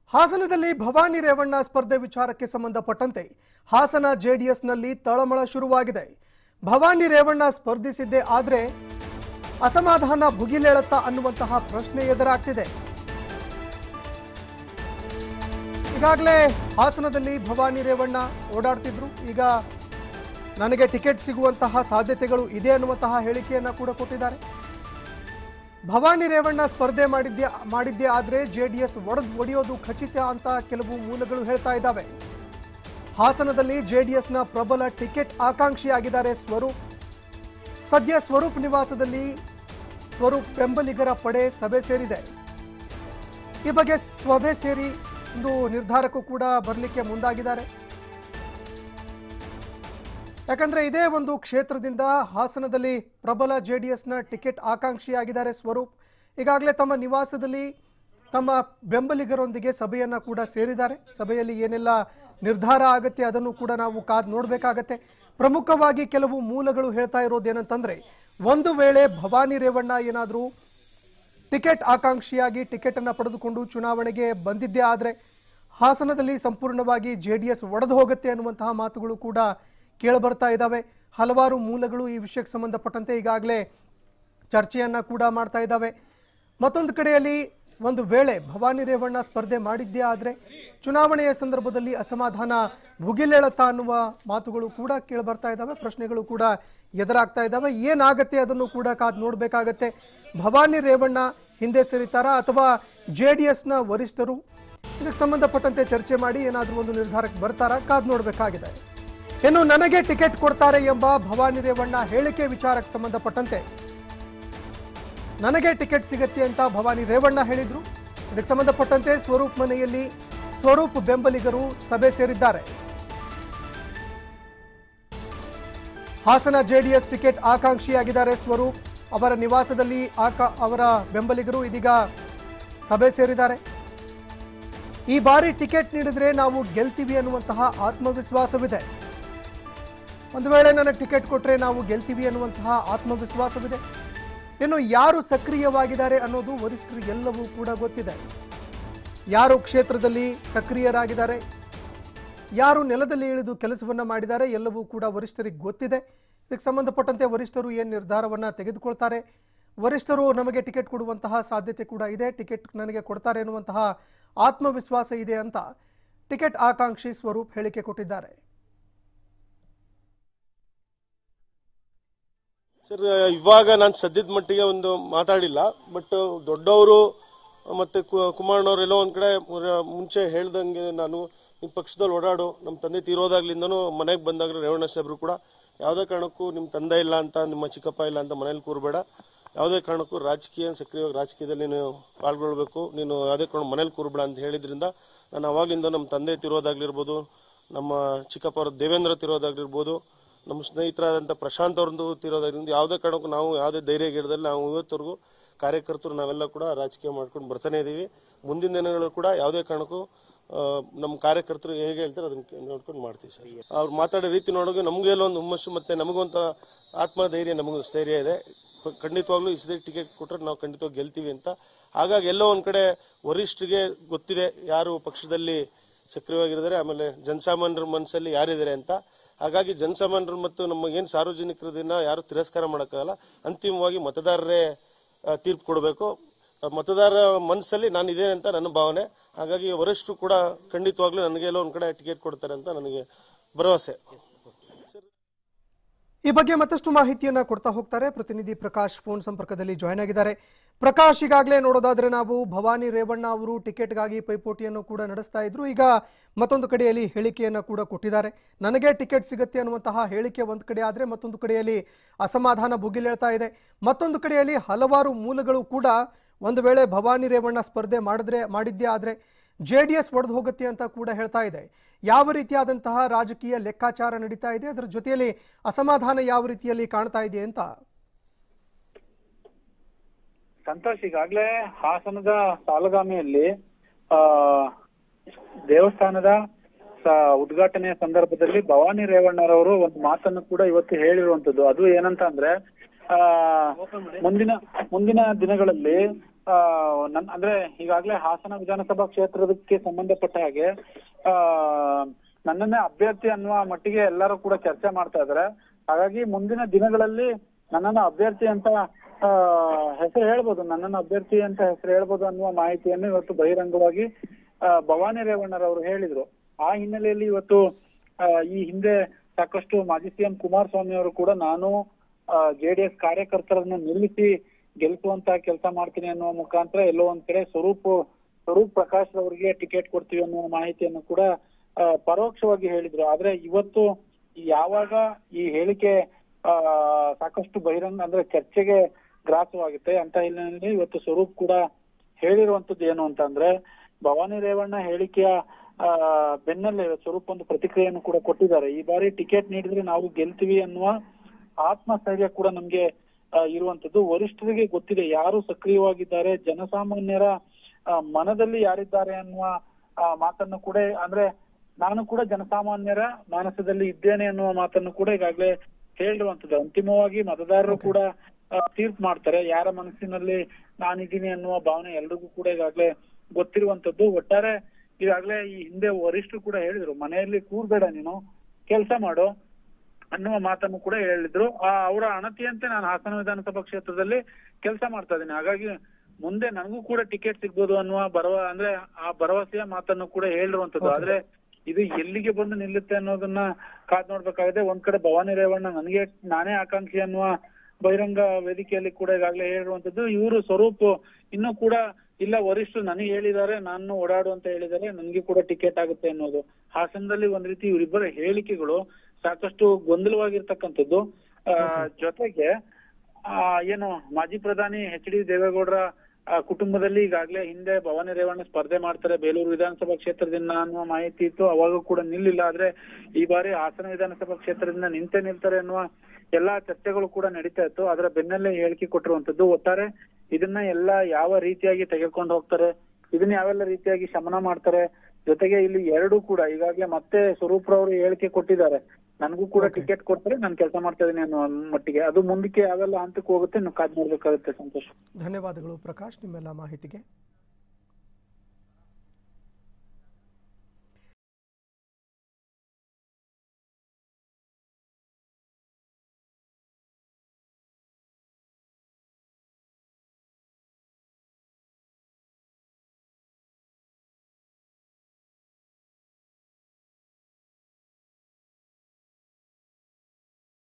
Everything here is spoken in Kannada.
ಹಾಸನದಲ್ಲಿ ಭವಾನಿ ರೇವಣ್ಣ ಸ್ಪರ್ಧೆ ವಿಚಾರಕ್ಕೆ ಸಂಬಂಧಪಟ್ಟಂತೆ ಹಾಸನ ಜೆಡಿಎಸ್ನಲ್ಲಿ ತಳಮಳ ಶುರುವಾಗಿದೆ ಭವಾನಿ ರೇವಣ್ಣ ಸ್ಪರ್ಧಿಸಿದ್ದೇ ಆದ್ರೆ ಅಸಮಾಧಾನ ಭುಗಿಲೇಳತ್ತಾ ಅನ್ನುವಂತಹ ಪ್ರಶ್ನೆ ಎದುರಾಗ್ತಿದೆ ಈಗಾಗಲೇ ಹಾಸನದಲ್ಲಿ ಭವಾನಿ ರೇವಣ್ಣ ಓಡಾಡ್ತಿದ್ರು ಈಗ ನನಗೆ ಟಿಕೆಟ್ ಸಿಗುವಂತಹ ಸಾಧ್ಯತೆಗಳು ಇದೆ ಅನ್ನುವಂತಹ ಹೇಳಿಕೆಯನ್ನ ಕೂಡ ಕೊಟ್ಟಿದ್ದಾರೆ ಭವಾನಿ ರೇವಣ್ಣ ಸ್ಪರ್ಧೆ ಮಾಡಿದ್ದೆ ಮಾಡಿದ್ದೇ ಆದ್ರೆ ಜೆಡಿಎಸ್ ಒಡೆದು ಒಡೆಯೋದು ಖಚಿತ ಅಂತ ಕೆಲವು ಮೂಲಗಳು ಹೇಳ್ತಾ ಇದ್ದಾವೆ ಹಾಸನದಲ್ಲಿ ಜೆಡಿಎಸ್ನ ಪ್ರಬಲ ಟಿಕೆಟ್ ಆಕಾಂಕ್ಷಿಯಾಗಿದ್ದಾರೆ ಸ್ವರೂಪ್ ಸದ್ಯ ಸ್ವರೂಪ್ ನಿವಾಸದಲ್ಲಿ ಸ್ವರೂಪ್ ಬೆಂಬಲಿಗರ ಪಡೆ ಸಭೆ ಸೇರಿದೆ ಈ ಬಗ್ಗೆ ಸಭೆ ಸೇರಿ ಒಂದು ನಿರ್ಧಾರಕ್ಕೂ ಕೂಡ ಬರಲಿಕ್ಕೆ ಮುಂದಾಗಿದ್ದಾರೆ ಯಾಕಂದ್ರೆ ಇದೇ ಒಂದು ಕ್ಷೇತ್ರದಿಂದ ಹಾಸನದಲ್ಲಿ ಪ್ರಬಲ ಜೆಡಿಎಸ್ನ ಟಿಕೆಟ್ ಆಕಾಂಕ್ಷಿಯಾಗಿದ್ದಾರೆ ಸ್ವರೂಪ್ ಈಗಾಗಲೇ ತಮ್ಮ ನಿವಾಸದಲ್ಲಿ ತಮ್ಮ ಬೆಂಬಲಿಗರೊಂದಿಗೆ ಸಭೆಯನ್ನ ಕೂಡ ಸೇರಿದ್ದಾರೆ ಸಭೆಯಲ್ಲಿ ಏನೆಲ್ಲ ನಿರ್ಧಾರ ಆಗತ್ತೆ ಅದನ್ನು ಕೂಡ ನಾವು ಕಾದ್ ನೋಡಬೇಕಾಗತ್ತೆ ಪ್ರಮುಖವಾಗಿ ಕೆಲವು ಮೂಲಗಳು ಹೇಳ್ತಾ ಇರೋದೇನಂತಂದ್ರೆ ಒಂದು ವೇಳೆ ಭವಾನಿ ರೇವಣ್ಣ ಏನಾದರೂ ಟಿಕೆಟ್ ಆಕಾಂಕ್ಷಿಯಾಗಿ ಟಿಕೆಟ್ ಅನ್ನ ಪಡೆದುಕೊಂಡು ಚುನಾವಣೆಗೆ ಬಂದಿದ್ದೇ ಆದರೆ ಹಾಸನದಲ್ಲಿ ಸಂಪೂರ್ಣವಾಗಿ ಜೆ ಡಿ ಎಸ್ ಒಡೆದು ಹೋಗುತ್ತೆ ಅನ್ನುವಂತಹ ಮಾತುಗಳು ಕೂಡ ಕೇಳಬರ್ತಾ ಇದ್ದಾವೆ ಹಲವಾರು ಮೂಲಗಳು ಈ ವಿಷಯಕ್ಕೆ ಸಂಬಂಧಪಟ್ಟಂತೆ ಈಗಾಗಲೇ ಚರ್ಚೆಯನ್ನ ಕೂಡ ಮಾಡ್ತಾ ಇದ್ದಾವೆ ಮತ್ತೊಂದು ಕಡೆಯಲ್ಲಿ ಒಂದು ವೇಳೆ ಭವಾನಿ ರೇವಣ್ಣ ಸ್ಪರ್ಧೆ ಮಾಡಿದ್ದೇ ಆದರೆ ಚುನಾವಣೆಯ ಸಂದರ್ಭದಲ್ಲಿ ಅಸಮಾಧಾನ ಭುಗಿಲೇಳತ್ತಾ ಅನ್ನುವ ಮಾತುಗಳು ಕೂಡ ಕೇಳಬರ್ತಾ ಇದ್ದಾವೆ ಪ್ರಶ್ನೆಗಳು ಕೂಡ ಎದುರಾಗ್ತಾ ಇದ್ದಾವೆ ಏನಾಗತ್ತೆ ಅದನ್ನು ಕೂಡ ಕಾದ್ ನೋಡಬೇಕಾಗತ್ತೆ ಭವಾನಿ ರೇವಣ್ಣ ಹಿಂದೆ ಸರಿತಾರಾ ಅಥವಾ ಜೆ ಡಿ ಎಸ್ನ ವರಿಷ್ಠರು ಇದಕ್ಕೆ ಸಂಬಂಧಪಟ್ಟಂತೆ ಚರ್ಚೆ ಮಾಡಿ ಏನಾದರೂ ಒಂದು ನಿರ್ಧಾರಕ್ಕೆ ಬರ್ತಾರಾ ಕಾದ್ ನೋಡಬೇಕಾಗಿದೆ ಇನ್ನು ನನಗೆ ಟಿಕೆಟ್ ಕೊಡ್ತಾರೆ ಎಂಬ ಭವಾನಿ ರೇವಣ್ಣ ಹೇಳಿಕೆ ವಿಚಾರಕ್ಕೆ ಸಂಬಂಧಪಟ್ಟಂತೆ ನನಗೆ ಟಿಕೆಟ್ ಸಿಗತ್ತೆ ಅಂತ ಭವಾನಿ ರೇವಣ್ಣ ಹೇಳಿದ್ರು ಇದಕ್ಕೆ ಸಂಬಂಧಪಟ್ಟಂತೆ ಸ್ವರೂಪ್ ಮನೆಯಲ್ಲಿ ಸ್ವರೂಪ್ ಬೆಂಬಲಿಗರು ಸಭೆ ಸೇರಿದ್ದಾರೆ ಹಾಸನ ಜೆಡಿಎಸ್ ಟಿಕೆಟ್ ಆಕಾಂಕ್ಷಿಯಾಗಿದ್ದಾರೆ ಸ್ವರೂಪ್ ಅವರ ನಿವಾಸದಲ್ಲಿ ಆಕಾ ಅವರ ಬೆಂಬಲಿಗರು ಇದೀಗ ಸಭೆ ಸೇರಿದ್ದಾರೆ ಈ ಬಾರಿ ಟಿಕೆಟ್ ನೀಡಿದ್ರೆ ನಾವು ಗೆಲ್ತೀವಿ ಅನ್ನುವಂತಹ ಆತ್ಮವಿಶ್ವಾಸವಿದೆ ಒಂದು ವೇಳೆ ನನಗೆ ಟಿಕೆಟ್ ಕೊಟ್ಟರೆ ನಾವು ಗೆಲ್ತೀವಿ ಅನ್ನುವಂತಹ ಆತ್ಮವಿಶ್ವಾಸವಿದೆ ಇನ್ನು ಯಾರು ಸಕ್ರಿಯವಾಗಿದ್ದಾರೆ ಅನ್ನೋದು ವರಿಷ್ಠರು ಎಲ್ಲವೂ ಕೂಡ ಗೊತ್ತಿದೆ ಯಾರು ಕ್ಷೇತ್ರದಲ್ಲಿ ಸಕ್ರಿಯರಾಗಿದ್ದಾರೆ ಯಾರು ನೆಲದಲ್ಲಿ ಇಳಿದು ಕೆಲಸವನ್ನ ಮಾಡಿದ್ದಾರೆ ಎಲ್ಲವೂ ಕೂಡ ವರಿಷ್ಠರಿಗೆ ಗೊತ್ತಿದೆ ಇದಕ್ಕೆ ಸಂಬಂಧಪಟ್ಟಂತೆ ವರಿಷ್ಠರು ಏನು ನಿರ್ಧಾರವನ್ನ ತೆಗೆದುಕೊಳ್ತಾರೆ ವರಿಷ್ಠರು ನಮಗೆ ಟಿಕೆಟ್ ಕೊಡುವಂತಹ ಸಾಧ್ಯತೆ ಕೂಡ ಇದೆ ಟಿಕೆಟ್ ನನಗೆ ಕೊಡ್ತಾರೆ ಎನ್ನುವಂತಹ ಆತ್ಮವಿಶ್ವಾಸ ಇದೆ ಅಂತ ಟಿಕೆಟ್ ಆಕಾಂಕ್ಷಿ ಸ್ವರೂಪ್ ಹೇಳಿಕೆ ಕೊಟ್ಟಿದ್ದಾರೆ ಸರ್ ಇವಾಗ ನಾನು ಸದ್ಯದ ಮಟ್ಟಿಗೆ ಒಂದು ಮಾತಾಡಿಲ್ಲ ಬಟ್ ದೊಡ್ಡವರು ಮತ್ತೆ ಕು- ಕುಮಾರಣ್ಣವ್ರು ಎಲ್ಲೋ ಒಂದ್ ಕಡೆ ಮುರ- ಮುಂಚೆ ಹೇಳ್ದಂಗೆ ನಾನು ನಿಮ್ಮ ಪಕ್ಷದಲ್ಲಿ ಓಡಾಡು ನಮ್ಮ ತಂದೆ ತೀರೋದಾಗ್ಲಿಂದನೂ ಮನೆಗೆ ಬಂದಾಗ ರೇವಣ್ಣ ಸಾಹೇಬ್ರು ಕೂಡ ಯಾವುದೇ ಕಾರಣಕ್ಕೂ ನಿಮ್ಮ ತಂದೆ ಇಲ್ಲ ಅಂತ ನಿಮ್ಮ ಚಿಕ್ಕಪ್ಪ ಇಲ್ಲ ಅಂತ ಮನೇಲಿ ಕೂರಬೇಡ ಯಾವುದೇ ಕಾರಣಕ್ಕೂ ರಾಜಕೀಯ ಸಕ್ರಿಯವಾಗಿ ರಾಜಕೀಯದಲ್ಲಿ ನೀನು ಪಾಲ್ಗೊಳ್ಬೇಕು ನೀನು ಯಾವುದೇ ಕಾರಣ ಮನೇಲಿ ಕೂರಬೇಡ ಅಂತ ಹೇಳಿದ್ರಿಂದ ನಾನು ಅವಾಗ್ಲಿಂದ ನಮ್ಮ ತಂದೆ ತಿರೋದಾಗ್ಲಿರ್ಬೋದು ನಮ್ಮ ಚಿಕ್ಕಪ್ಪ ಅವ್ರ ದೇವೇಂದ್ರ ತಿರೋದಾಗ್ಲಿರ್ಬೋದು ನಮ್ಮ ಸ್ನೇಹಿತರಾದಂಥ ಪ್ರಶಾಂತ್ ಅವ್ರದ್ದು ತಿರೋದ್ರಿಂದ ಯಾವುದೇ ಕಾರಣಕ್ಕೂ ನಾವು ಯಾವುದೇ ಧೈರ್ಯ ಗಿಡದಲ್ಲಿ ನಾವು ಇವತ್ತವರೆಗೂ ಕಾರ್ಯಕರ್ತರು ನಾವೆಲ್ಲ ಕೂಡ ರಾಜಕೀಯ ಮಾಡ್ಕೊಂಡು ಬರ್ತಾನೆ ಇದೀವಿ ಮುಂದಿನ ದಿನಗಳು ಕೂಡ ಯಾವುದೇ ಕಾರಣಕ್ಕೂ ಆ, ನಮ್ಮ ಕಾರ್ಯಕರ್ತರು ಹೇಗೆ ಹೇಳ್ತಾರೆ ಅದನ್ನ ನೋಡ್ಕೊಂಡು ಮಾಡ್ತೀವಿ ಸರ್ ಅವ್ರು ಮಾತಾಡೋ ರೀತಿ ನೋಡೋಕೆ ನಮಗೂ ಎಲ್ಲ ಒಂದು ಹುಮ್ಮಸ್ಸು ಮತ್ತೆ ನಮಗೊಂಥರ ಆತ್ಮಧೈರ್ಯ ನಮಗೂ ಸ್ಥೈರ್ಯ ಇದೆ ಪ- ಖಂಡಿತವಾಗ್ಲೂ ಈ ಸತಿ ಟಿಕೆಟ್ ಕೊಟ್ಟರೆ ನಾವು ಖಂಡಿತವಾಗಿ ಗೆಲ್ತೀವಿ ಅಂತ ಹಾಗಾಗಿ ಎಲ್ಲೋ ಒಂದ್ ಕಡೆ ವರಿಷ್ಠರಿಗೆ ಗೊತ್ತಿದೆ ಯಾರು ಪಕ್ಷದಲ್ಲಿ ಸಕ್ರಿಯವಾಗಿದ್ದಾರೆ ಆಮೇಲೆ ಜನಸಾಮಾನ್ಯರ ಮನಸ್ಸಲ್ಲಿ ಯಾರಿದ್ದಾರೆ ಅಂತ ಹಾಗಾಗಿ ಜನಸಾಮಾನ್ಯರು ಮತ್ತು ನಮ್ಮ ಏನು ಸಾರ್ವಜನಿಕರದನ್ನ ಯಾರು ತಿರಸ್ಕಾರ ಮಾಡೋಕ್ಕಾಗಲ್ಲ ಅಂತಿಮವಾಗಿ ಮತದಾರರೇ ಆ, ತೀರ್ಪು ಕೊಡಬೇಕು ಆ, ಮತದಾರರ ಮನಸ್ಸಲ್ಲಿ ನಾನು ಇದ್ದೇನೆ ಅಂತ ನನ್ನ ಭಾವನೆ ಹಾಗಾಗಿ ವರಿಷ್ಠರು ಕೂಡ ಖಂಡಿತವಾಗ್ಲೂ ನನಗೆಲ್ಲೋ ಒಂದ್ ಕಡೆ ಟಿಕೆಟ್ ಕೊಡ್ತಾರೆ ಅಂತ ನನಗೆ ಭರವಸೆ ಈ ಬಗ್ಗೆ ಮತ್ತಷ್ಟು ಮಾಹಿತಿಯನ್ನ ಕೊಡ್ತಾ ಹೋಗ್ತಾರೆ ಪ್ರತಿನಿಧಿ ಪ್ರಕಾಶ್ ಫೋನ್ ಸಂಪರ್ಕದಲ್ಲಿ ಜಾಯ್ನ್ ಆಗಿದ್ದಾರೆ ಪ್ರಕಾಶ್ ಈಗಾಗಲೇ ನೋಡೋದಾದ್ರೆ ನಾವು ಭವಾನಿ ರೇವಣ್ಣ ಅವರು ಟಿಕೆಟ್ಗಾಗಿ ಪೈಪೋಟಿಯನ್ನು ಕೂಡ ನಡೆಸ್ತಾ ಇದ್ರು ಈಗ ಮತ್ತೊಂದು ಕಡೆಯಲ್ಲಿ ಹೇಳಿಕೆಯನ್ನ ಕೂಡ ಕೊಟ್ಟಿದ್ದಾರೆ ನನಗೆ ಟಿಕೆಟ್ ಸಿಗುತ್ತೆ ಅನ್ನುವಂತಹ ಹೇಳಿಕೆ ಒಂದು ಕಡೆ ಆದ್ರೆ ಮತ್ತೊಂದು ಕಡೆಯಲ್ಲಿ ಅಸಮಾಧಾನ ಭುಗಿಲೇಳ್ತಾ ಇದೆ ಮತ್ತೊಂದು ಕಡೆಯಲ್ಲಿ ಹಲವಾರು ಮೂಲಗಳು ಕೂಡ ಒಂದು ವೇಳೆ ಭವಾನಿ ರೇವಣ್ಣ ಸ್ಪರ್ಧೆ ಮಾಡಿದ್ರೆ ಮಾಡಿದ್ದೇ ಆದ್ರೆ ಜೆ ಡಿ ಎಸ್ ಒಡೆದು ಹೋಗುತ್ತೆ ಅಂತ ಕೂಡ ಹೇಳ್ತಾ ಇದೆ ಯಾವ ರೀತಿಯಾದಂತಹ ರಾಜಕೀಯ ಲೆಕ್ಕಾಚಾರ ನಡೀತಾ ಇದೆ ಅದರ ಜೊತೆಯಲ್ಲಿ ಅಸಮಾಧಾನ ಯಾವ ರೀತಿಯಲ್ಲಿ ಕಾಣ್ತಾ ಇದೆ ಅಂತ ಸಂತೋಷ್ ಈಗಾಗ್ಲೇ ಹಾಸನದ ಸಾಲಗಾಮಿಯಲ್ಲಿ ಆ ದೇವಸ್ಥಾನದ ಸ- ಉದ್ಘಾಟನೆಯ ಸಂದರ್ಭದಲ್ಲಿ ಭವಾನಿ ರೇವಣ್ಣರವರು ಒಂದು ಮಾತನ್ನು ಕೂಡ ಇವತ್ತು ಹೇಳಿರುವಂತದ್ದು ಅದು ಏನಂತ ಅಂದ್ರೆ ಆ ಮುಂದಿನ ಮುಂದಿನ ದಿನಗಳಲ್ಲಿ ಆ, ನನ್ ಅಂದ್ರೆ ಈಗಾಗಲೇ ಹಾಸನ ವಿಧಾನಸಭಾ ಕ್ಷೇತ್ರಕ್ಕೆ ಸಂಬಂಧಪಟ್ಟ ಹಾಗೆ ಆ ನನ್ನನ್ನೇ ಅಭ್ಯರ್ಥಿ ಅನ್ನುವ ಮಟ್ಟಿಗೆ ಎಲ್ಲರೂ ಕೂಡ ಚರ್ಚೆ ಮಾಡ್ತಾ ಇದ್ದಾರೆ ಹಾಗಾಗಿ ಮುಂದಿನ ದಿನಗಳಲ್ಲಿ ನನ್ನನ್ನ ಅಭ್ಯರ್ಥಿ ಅಂತ ಆ, ಹೆಸರು ಹೇಳ್ಬೋದು ನನ್ನನ್ನ ಅಭ್ಯರ್ಥಿ ಅಂತ ಹೆಸರು ಹೇಳ್ಬೋದು ಅನ್ನುವ ಮಾಹಿತಿಯನ್ನು ಇವತ್ತು ಬಹಿರಂಗವಾಗಿ ಆ, ಭವಾನಿ ರೇವಣ್ಣರವರು ಹೇಳಿದ್ರು ಆ ಹಿನ್ನೆಲೆಯಲ್ಲಿ ಇವತ್ತು ಆ, ಈ ಹಿಂದೆ ಸಾಕಷ್ಟು ಮಾಜಿ ಸಿಎಂ ಕುಮಾರಸ್ವಾಮಿ ಅವರು ಕೂಡ ನಾನು ಜೆಡಿಎಸ್ ಕಾರ್ಯಕರ್ತರನ್ನ ನಿಲ್ಲಿಸಿ ಗೆಲ್ಲಿಸುವಂತ ಕೆಲಸ ಮಾಡ್ತೀನಿ ಅನ್ನುವ ಮುಖಾಂತರ ಎಲ್ಲೋ ಒಂದ್ ಕಡೆ ಸ್ವರೂಪ್ ಸ್ವರೂಪ್ ಪ್ರಕಾಶ್ ಅವರಿಗೆ ಟಿಕೆಟ್ ಕೊಡ್ತೀವಿ ಅನ್ನುವ ಮಾಹಿತಿಯನ್ನು ಕೂಡ ಆ, ಪರೋಕ್ಷವಾಗಿ ಹೇಳಿದ್ರು ಆದ್ರೆ ಇವತ್ತು ಯಾವಾಗ ಈ ಹೇಳಿಕೆ ಆ ಸಾಕಷ್ಟು ಬಹಿರಂಗ ಅಂದ್ರೆ ಚರ್ಚೆಗೆ ಗ್ರಾಸವಾಗುತ್ತೆ ಅಂತ ಹಿನ್ನೆಲೆಯಲ್ಲಿ ಇವತ್ತು ಸ್ವರೂಪ್ ಕೂಡ ಹೇಳಿರುವಂತದ್ದು ಏನು ಅಂತಂದ್ರೆ ಭವಾನಿ ರೇವಣ್ಣ ಹೇಳಿಕೆಯ ಆ ಬೆನ್ನಲ್ಲೇ ಸ್ವರೂಪ್ ಒಂದು ಪ್ರತಿಕ್ರಿಯೆಯನ್ನು ಕೂಡ ಕೊಟ್ಟಿದ್ದಾರೆ ಈ ಬಾರಿ ಟಿಕೆಟ್ ನೀಡಿದ್ರೆ ನಾವು ಗೆಲ್ತೀವಿ ಅನ್ನುವ ಆತ್ಮಸ್ಥೈರ್ಯ ಕೂಡ ನಮ್ಗೆ ಆ, ಇರುವಂತದ್ದು ವರಿಷ್ಠರಿಗೆ ಗೊತ್ತಿದೆ ಯಾರು ಸಕ್ರಿಯವಾಗಿದ್ದಾರೆ ಜನಸಾಮಾನ್ಯರ ಆ, ಮನದಲ್ಲಿ ಯಾರಿದ್ದಾರೆ ಅನ್ನುವ ಆ, ಮಾತನ್ನು ಕೂಡ ಅಂದ್ರೆ ನಾನು ಕೂಡ ಜನಸಾಮಾನ್ಯರ ಮಾನಸದಲ್ಲಿ ಇದ್ದೇನೆ ಅನ್ನುವ ಮಾತನ್ನು ಕೂಡ ಈಗಾಗಲೇ ಹೇಳಿರುವಂತದ್ದು ಅಂತಿಮವಾಗಿ ಮತದಾರರು ಕೂಡ ಆ, ತೀರ್ಪು ಮಾಡ್ತಾರೆ ಯಾರ ಮನಸ್ಸಿನಲ್ಲಿ ನಾನಿದ್ದೀನಿ ಅನ್ನುವ ಭಾವನೆ ಎಲ್ರಿಗೂ ಕೂಡ ಈಗಾಗಲೇ ಗೊತ್ತಿರುವಂತದ್ದು ಒಟ್ಟಾರೆ ಈಗಾಗಲೇ ಈ ಹಿಂದೆ ವರಿಷ್ಠರು ಕೂಡ ಹೇಳಿದ್ರು ಮನೆಯಲ್ಲಿ ಕೂರ್ಬೇಡ ನೀನು ಕೆಲಸ ಮಾಡು ಅನ್ನುವ ಮಾತನ್ನು ಕೂಡ ಹೇಳಿದ್ರು ಆ ಅವರ ಅಣತಿಯಂತೆ ನಾನು ಹಾಸನ ವಿಧಾನಸಭಾ ಕ್ಷೇತ್ರದಲ್ಲಿ ಕೆಲಸ ಮಾಡ್ತಾ ಇದ್ದೀನಿ ಹಾಗಾಗಿ ಮುಂದೆ ನನಗೂ ಕೂಡ ಟಿಕೆಟ್ ಸಿಗ್ಬೋದು ಅನ್ನುವ ಭರವ ಅಂದ್ರೆ ಆ ಭರವಸೆಯ ಮಾತನ್ನು ಕೂಡ ಹೇಳಿರುವಂತದ್ದು ಆದ್ರೆ ಇದು ಎಲ್ಲಿಗೆ ಬಂದು ನಿಲ್ಲುತ್ತೆ ಅನ್ನೋದನ್ನ ಕಾದ್ ನೋಡ್ಬೇಕಾಗಿದೆ ಒಂದ್ ಕಡೆ ಭವಾನಿ ರೇವಣ್ಣ ನನಗೆ ನಾನೇ ಆಕಾಂಕ್ಷಿ ಅನ್ನುವ ಬಹಿರಂಗ ವೇದಿಕೆಯಲ್ಲಿ ಕೂಡ ಈಗಾಗಲೇ ಹೇಳಿರುವಂತದ್ದು ಇವರು ಸ್ವರೂಪ್ ಇನ್ನೂ ಕೂಡ ಇಲ್ಲ ವರಿಷ್ಠರು ನನಗೆ ಹೇಳಿದ್ದಾರೆ ನಾನು ಓಡಾಡು ಅಂತ ಹೇಳಿದ್ದಾರೆ ನನಗೆ ಕೂಡ ಟಿಕೆಟ್ ಆಗುತ್ತೆ ಅನ್ನೋದು ಹಾಸನದಲ್ಲಿ ಒಂದ್ ರೀತಿ ಇವರಿಬ್ಬರ ಹೇಳಿಕೆಗಳು ಸಾಕಷ್ಟು ಗೊಂದಲವಾಗಿರ್ತಕ್ಕಂಥದ್ದು ಆ, ಜೊತೆಗೆ ಆ ಏನು ಮಾಜಿ ಪ್ರಧಾನಿ ಎಚ್ ಡಿ ದೇವೇಗೌಡರ ಆ, ಕುಟುಂಬದಲ್ಲಿ ಈಗಾಗಲೇ ಹಿಂದೆ ಭವಾನಿ ರೇವಣ್ಣ ಸ್ಪರ್ಧೆ ಮಾಡ್ತಾರೆ ಬೇಲೂರು ವಿಧಾನಸಭಾ ಕ್ಷೇತ್ರದಿಂದ ಅನ್ನುವ ಮಾಹಿತಿ ಇತ್ತು ಅವಾಗ ಕೂಡ ನಿಲ್ಲಿಲ್ಲ ಆದ್ರೆ ಈ ಬಾರಿ ಹಾಸನ ವಿಧಾನಸಭಾ ಕ್ಷೇತ್ರದಿಂದ ನಿಂತೆ ನಿಲ್ತಾರೆ ಅನ್ನುವ ಎಲ್ಲಾ ಚರ್ಚೆಗಳು ಕೂಡ ನಡೀತಾ ಇತ್ತು ಅದರ ಬೆನ್ನಲ್ಲೇ ಹೇಳಿಕೆ ಕೊಟ್ಟಿರುವಂತದ್ದು ಒಟ್ಟಾರೆ ಇದನ್ನ ಎಲ್ಲ ಯಾವ ರೀತಿಯಾಗಿ ತೆಗೆದುಕೊಂಡು ಹೋಗ್ತಾರೆ ಇದನ್ನ ಯಾವೆಲ್ಲ ರೀತಿಯಾಗಿ ಶಮನ ಮಾಡ್ತಾರೆ ಜೊತೆಗೆ ಇಲ್ಲಿ ಎರಡು ಕೂಡ ಈಗಾಗಲೇ ಮತ್ತೆ ಸ್ವರೂಪ್ರವರು ಹೇಳಿಕೆ ಕೊಟ್ಟಿದ್ದಾರೆ ನನಗೂ ಕೂಡ ಟಿಕೆಟ್ ಕೊಡ್ತಾರೆ ನಾನು ಕೆಲಸ ಮಾಡ್ತಾ ಇದೀನಿ ಅನ್ನೋ ಮಟ್ಟಿಗೆ ಅದು ಮುಂದಕ್ಕೆ ಯಾವೆಲ್ಲ ಹಂತಕ್ಕೆ ಹೋಗುತ್ತೆ ನಾವು ಕಾದ್ ನೋಡ್ಬೇಕಾಗುತ್ತೆ ಸಂತೋಷ್ ಧನ್ಯವಾದಗಳು ಪ್ರಕಾಶ್ ನಿಮ್ಮೆಲ್ಲ ಮಾಹಿತಿಗೆ